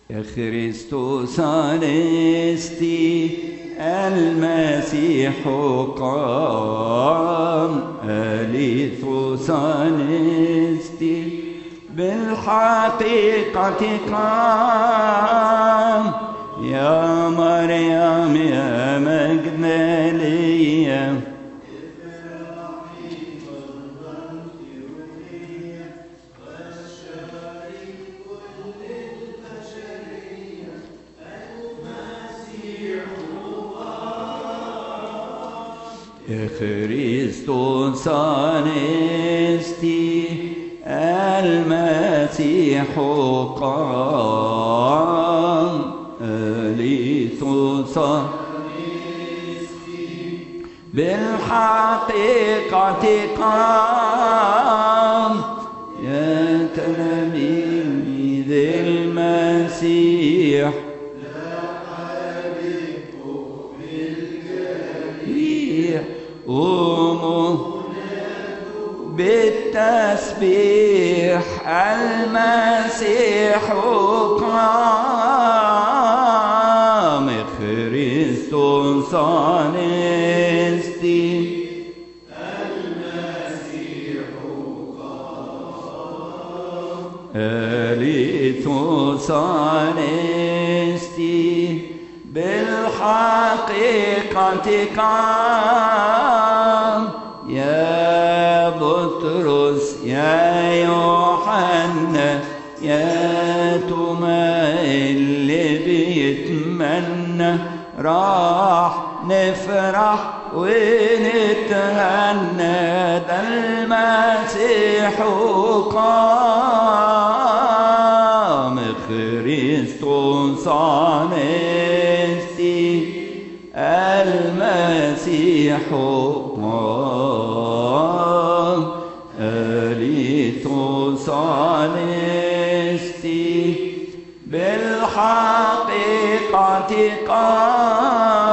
يا خريستوس أنستي المسيح قام أليثوس أنستي بالحقيقة قام يا مريم يا مجدلية يا خريستوس أنستي المسيح قام أليثوس بالحقيقة قام يا تلاميذ المسيح قوموا بالتسبيح المسيح قام خريستوس أنستي أليتوس أنستي بالحقيقة قام يا بطرس يا يوحنا يا توما اللي بيتمنى راح نفرح ونتهنى ده المسيح قام خريستوس أنستي المسيح قام أليثوس أنستي بالحقيقة قام